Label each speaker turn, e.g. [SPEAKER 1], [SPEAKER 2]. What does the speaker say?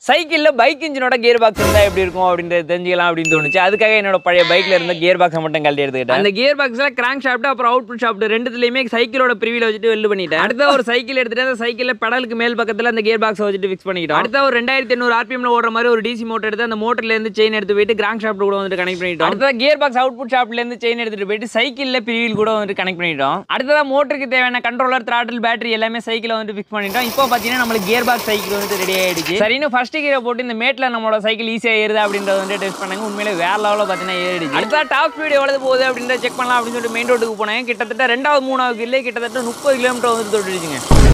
[SPEAKER 1] சைக்கிள்ல பைக் இன்ஜினோட gear box இருந்தா எப்படி இருக்கும் அப்படின்றது தெரிஞ்சுக்கலாம் அப்படின்னு தோணுச்சு அதுக்காக என்னோட பழைய பைக்ல இருந்த கியர் பாக்ஸை மட்டும் கழட்டி எடுத்துக்கிட்டேன் அந்த கியர் பாக்ஸ்ல கிராங்க் ஷாஃப்ட் அப்புறம் அவுட் புட் ஷாஃப்ட் ரெண்டுத்துலயுமே சைக்கிளோட பிரிவில வச்சுட்டு வெல்டு பண்ணிட்டேன் அடுத்த ஒரு சைக்கிள் எடுத்துட்டு அந்த சைக்கிள்ல பெடலுக்கு மேல் பக்கத்துல அந்த கியர் பாக்ஸை வச்சுட்டு ஃபிக்ஸ் பண்ணிட்டோம் அடுத்த ஒரு ரெண்டாயிரத்தி எண்ணூறு ஆர்பிஎம்ல ஓடுற மாதிரி ஒரு டிசி மோட்டர் எடுத்து அந்த மோட்டர்ல இருந்து செயின் எடுத்து போயிட்டு கிராங்க் ஷாஃப்ட் கூட வந்து கனெக்ட் பண்ணிட்டோம் அடுத்த கியர் பாக்ஸ் அவுட் புட் ஷாஃப்ட்ல இருந்து செயின் எடுத்துட்டு போயிட்டு சைக்கிள்ல பிரிவில் கூட வந்து கனெக்ட் பண்ணிட்டோம் அடுத்ததா மோட்டருக்கு தேவையான கண்ட்ரோலர் throttle பேட்டரி எல்லாமே சைக்கிள வந்து ஃபிக்ஸ் பண்ணிட்டோம் இப்போ பாத்தீங்கன்னா நம்மளுக்கு கியர் பாக்ஸ் சைக்கிள் வந்து ரெடி ஆயிடுச்சு சரின்னு ஃபர்ஸ்ட் கியரை போட்டு இந்த மேட்ல நம்மளோட சைக்கிள் ஈஸியா ஏறுது அப்படின்றத வந்து டெஸ்ட் பண்ணாங்க உண்மையிலே வேற லெவலில் பார்த்தீங்கன்னா ஏறிடுச்சு அடுத்த டாப் ஸ்பீடு எவ்வளவு போகுது அப்படின்றத செக் பண்ணலாம் அப்படின்னு சொல்லிட்டு மெயின் ரோட்டுக்கு போனேன் கிட்டத்தட்ட ரெண்டாவது மூணாவது கிலோ கிட்டத்தட்ட முப்பது கிலோமீட்டர் வந்து தொட்டுடுச்சுங்க